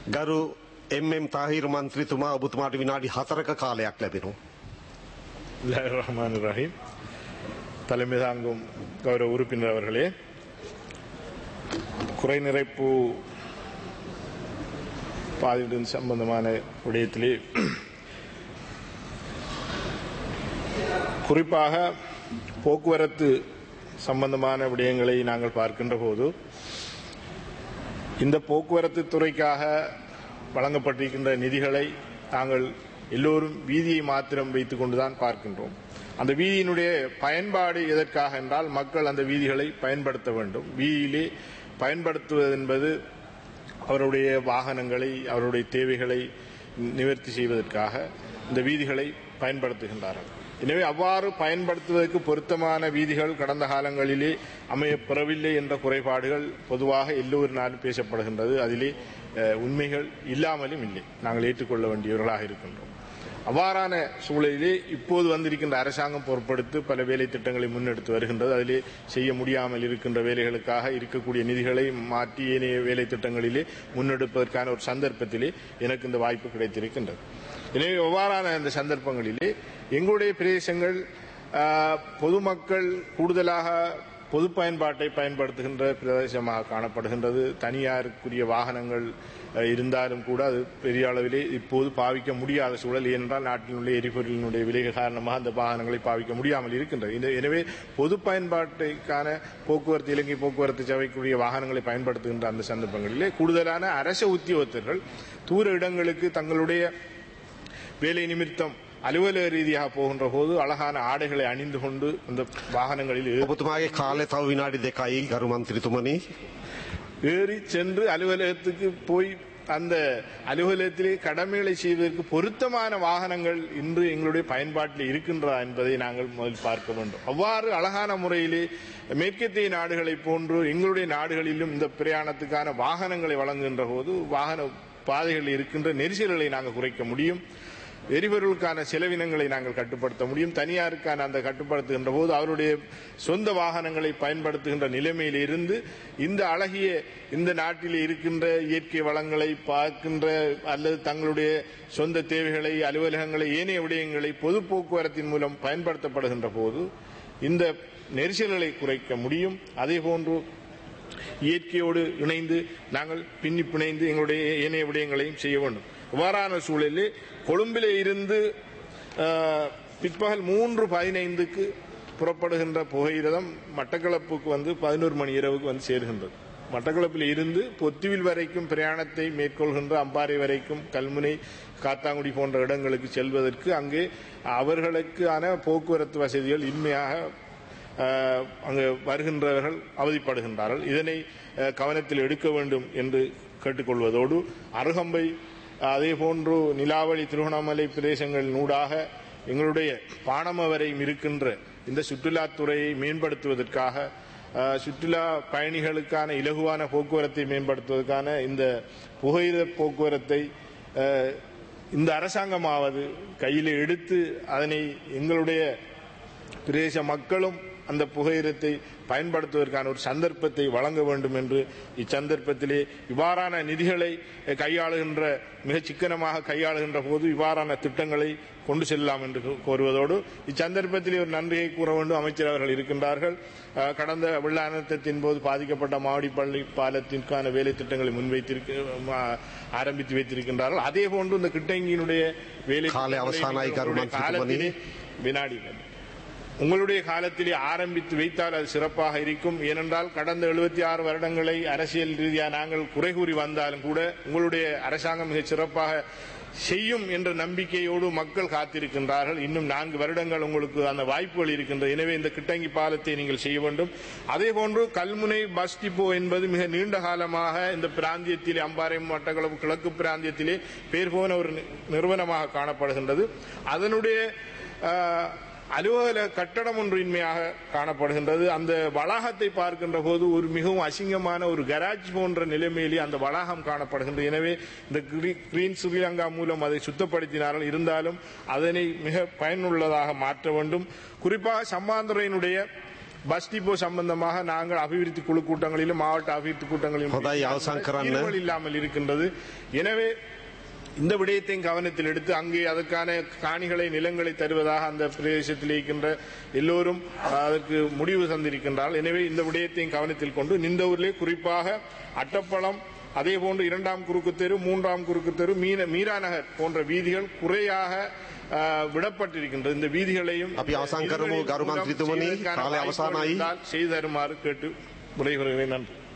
ගරු එම්.එම්. තාහිර් මන්ත්‍රීතුමා ඔබතුමාට විනාඩි 4ක කාලයක් ලැබෙනවා. ரஹ்மான் ரஹீம் தலைமை தாங்கும் கௌரவ உறுப்பினர் அவர்களே குறை நிறைப்பு பாதிப்பின் சம்பந்தமான விடயத்திலே குறிப்பாக போக்குவரத்து சம்பந்தமான விடயங்களை நாங்கள் பார்க்கின்ற போது இந்த போக்குவரத்து துறைக்காக வழங்கப்பட்டிருக்கின்ற நிதிகளை நாங்கள் எல்லோரும் வீதியை மாத்திரம் வைத்துக் கொண்டுதான் பார்க்கின்றோம் அந்த வீதியினுடைய பயன்பாடு எதற்காக என்றால் மக்கள் அந்த வீதிகளை பயன்படுத்த வேண்டும் வீதியிலே பயன்படுத்துவது என்பது அவருடைய வாகனங்களை அவருடைய தேவைகளை நிவர்த்தி செய்வதற்காக இந்த வீதிகளை பயன்படுத்துகின்றார்கள் எனவே அவ்வாறு பயன்படுத்துவதற்கு பொருத்தமான வீதிகள் கடந்த காலங்களிலே அமையப்பெறவில்லை என்ற குறைபாடுகள் பொதுவாக எல்லோரினாலும் பேசப்படுகின்றது அதிலே அஹ், உண்மைகள் இல்லாமலும் இல்லை நாங்கள் ஏற்றுக்கொள்ள வேண்டியவர்களாக இருக்கின்றோம் அவ்வாறான சூழலிலே இப்போது வந்திருக்கின்ற அரசாங்கம் பொறுப்படுத்து பல வேலை திட்டங்களை முன்னெடுத்து வருகின்றது அதிலே செய்ய முடியாமல் இருக்கின்ற வேலைகளுக்காக இருக்கக்கூடிய நிதிகளை மாற்றி ஏனைய வேலை திட்டங்களிலே முன்னெடுப்பதற்கான ஒரு சந்தர்ப்பத்திலே எனக்கு இந்த வாய்ப்பு கிடைத்திருக்கின்றது எனவே அவ்வாறான இந்த சந்தர்ப்பங்களிலே எங்களுடைய பிரதேசங்கள் ஆஹ், பொதுமக்கள் கூடுதலாக பொது பயன்பாட்டை பயன்படுத்துகின்ற பிரதேசமாக காணப்படுகின்றது தனியாருக்குரிய வாகனங்கள் அஹ், இருந்தாலும் கூட அது பெரிய அளவிலே இப்போது பாவிக்க முடியாத சூழல் ஏனென்றால் நாட்டினுடைய எரிபொருளினுடைய விலை காரணமாக அந்த வாகனங்களை பாவிக்க முடியாமல் இருக்கின்றது இந்த- எனவே பொது பயன்பாட்டுக்கான போக்குவரத்து இலங்கை போக்குவரத்து சேவைக்குரிய வாகனங்களை பயன்படுத்துகின்ற அந்த சந்தர்ப்பங்களிலே கூடுதலான அரச உத்தியோகத்தர்கள் தூர இடங்களுக்கு தங்களுடைய வேலை நிமித்தம் அலுவலக ரீதியாக போகின்ற போது அழகான ஆடைகளை அணிந்து கொண்டு அந்த வாகனங்களில் ஏறி- ඔබතුමාගේ කාලය තව විනාඩි දෙකයි ගරු මන්ත්‍රීතුමනි. ஏறி சென்று அலுவலகத்துக்கு போய் அந்த அலுவலகத்திலே கடமைகளை செய்வதற்கு பொருத்தமான வாகனங்கள் இன்று எங்களுடைய பயன்பாட்டில் இருக்கின்றதா என்பதை நாங்கள் முதல் பார்க்க வேண்டும் அவ்வாறு அழகான முறையிலே மேற்கத்திய நாடுகளைப் போன்று எங்களுடைய நாடுகளிலும் இந்த பிரயாணத்துக்கான வாகனங்களை வழங்குகின்ற போது வாகன பாதைகளில் இருக்கின்ற நெரிசல்களை நாங்கள் குறைக்க முடியும் எரிபொருளுக்கான செலவினங்களை நாங்கள் கட்டுப்படுத்த முடியும் தனியாருக்கான அந்த கட்டுப்படுத்துகின்ற போது அவருடைய சொந்த வாகனங்களை பயன்படுத்துகின்ற நிலைமையில் இருந்து இந்த அழகிய இந்த நாட்டில் இருக்கின்ற இயற்கை வளங்களை பார்க்கின்ற அல்லது தங்களுடைய சொந்த தேவைகளை அலுவலகங்களை ஏனைய விடயங்களை பொது போக்குவரத்தின் மூலம் பயன்படுத்தப்படுகின்ற போது இந்த நெரிசல்களை குறைக்க முடியும் அதே போன்று இயற்கையோடு இணைந்து நாங்கள் பின்னி பிணைந்து எங்களுடைய ஏனைய விடயங்களையும் செய்ய வேண்டும் இவ்வாறான சூழலில் கொழும்பிலே இருந்து ஆஹ், பிற்பகல் மூன்று பதினைந்துக்கு புறப்படுகின்ற புகையிரதம் மட்டக்களப்புக்கு வந்து பதினோரு மணி இரவுக்கு வந்து சேர்கின்றது மட்டக்களப்பில் இருந்து பொத்துவில் வரைக்கும் பிரயாணத்தை மேற்கொள்கின்ற அம்பாறை வரைக்கும் கல்முனை காத்தாங்குடி போன்ற இடங்களுக்கு செல்வதற்கு அங்கே அவர்களுக்கான போக்குவரத்து வசதிகள் இன்மையாக அஹ், அங்கு வருகின்றவர்கள் அவதிப்படுகின்றார்கள் இதனை அஹ், கவனத்தில் எடுக்க வேண்டும் என்று கேட்டுக்கொள்வதோடு அருகம்பை அதே போன்று நிலாவளி திருவண்ணாமலை பிரதேசங்கள் நூடாக எங்களுடைய பாணம வரையும் இருக்கின்ற இந்த சுற்றுலாத்துறையை மேம்படுத்துவதற்காக அஹ், சுற்றுலா பயணிகளுக்கான இலகுவான போக்குவரத்தை மேம்படுத்துவதற்கான இந்த புகையிர போக்குவரத்தை அஹ், இந்த அரசாங்கமாவது கையில் எடுத்து அதனை எங்களுடைய பிரதேச மக்களும் அந்த புகையிரத்தை பயன்படுத்துவதற்கான ஒரு சந்தர்ப்பத்தை வழங்க வேண்டும் என்று இச்சந்தர்ப்பத்திலே இவ்வாறான நிதிகளை கையாளுகின்ற மிக சிக்கனமாக கையாளுகின்ற போது இவ்வாறான திட்டங்களை கொண்டு செல்லலாம் என்று கோருவதோடு இச்சந்தர்ப்பத்திலே ஒரு நன்றியை கூற வேண்டும் அமைச்சர் அவர்கள் இருக்கின்றார்கள் அஹ், கடந்த வெள்ள அனர்த்தத்தின் போது பாதிக்கப்பட்ட மாவடிப்பள்ளி பாலத்திற்கான வேலை திட்டங்களை முன்வைத்திருக்க ம- ஆரம்பித்து வைத்திருக்கின்றார்கள் அதே போன்று இந்த கிட்டங்கியினுடைய வேலை காலை திட்டங்களை அவசானாய் நீங்கள் உங்களுடைய கருமன் காலத்திலே வினாடி உங்களுடைய காலத்திலே ஆரம்பித்து வைத்தால் அது சிறப்பாக இருக்கும் ஏனென்றால் கடந்த 76 ஆறு வருடங்களை அரசியல் ரீதியாக நாங்கள் குறை கூறி வந்தாலும் கூட உங்களுடைய அரசாங்கம் மிகச் சிறப்பாக செய்யும் என்ற நம்பிக்கையோடு மக்கள் காத்திருக்கின்றார்கள் இன்னும் நான்கு வருடங்கள் உங்களுக்கு அந்த வாய்ப்புகள் இருக்கின்றது எனவே இந்த கிட்டங்கி பாலத்தை நீங்கள் செய்ய வேண்டும் அதே போன்று கல்முனை பஸ் டிப்போ என்பது மிக நீண்ட காலமாக இந்த பிராந்தியத்திலே அம்பாறை மட்டக்களப்பு கிழக்கு பிராந்தியத்திலே பேர் போன ஒரு நி- நிறுவனமாக காணப்படுகின்றது அதனுடைய ஆஹ், அலுவலக கட்டடம் ஒன்று இன்மையாக காணப்படுகின்றது அந்த வளாகத்தை பார்க்கின்ற போது ஒரு மிகவும் அசிங்கமான ஒரு கராஜ் போன்ற நிலைமையிலே அந்த வளாகம் காணப்படுகின்றது எனவே இந்த கிரீ- கிரீன் ஸ்ரீலங்கா மூலம் அதை சுத்தப்படுத்தினார்கள் இருந்தாலும் அதனை மிக பயனுள்ளதாக மாற்ற வேண்டும் குறிப்பாக சம்மாந்துறையினுடைய பஸ் டிப்போ சம்பந்தமாக நாங்கள் அபிவிருத்தி குழு கூட்டங்களிலும் மாவட்ட அபிவிருத்தி கூட்டங்களிலும் ஹொதாයි අවසන් කරන්න. தீர்வுகள் இல்லாமல் இருக்கின்றது எனவே இந்த விடயத்தையும் கவனத்தில் எடுத்து அங்கே அதற்கான காணிகளை நிலங்களை தருவதாக அந்த பிரதேசத்தில் இருக்கின்ற எல்லோரும் அதற்கு முடிவு தந்திருக்கின்றார்கள் எனவே இந்த விடயத்தையும் கவனத்தில் கொண்டு நிந்தவூரிலே குறிப்பாக அட்டப்பழம் அதே போன்று இரண்டாம் குறுக்கு தெரு மூன்றாம் குறுக்கு தெரு மீன மீரா நகர் போன்ற வீதிகள் குறையாக அஹ், விடப்பட்டிருக்கின்றது இந்த வீதிகளையும் අපි අවසන් කරමු. இதுகளின் ගරු மூலம் මන්ත්‍රීතුමනි, செய்வதற்கான කාලය வாய்ப்புகள் අවසానයි. இருந்தால் செய்து தருமாறு கேட்டு விடைபெறுகிறேன் நன்றி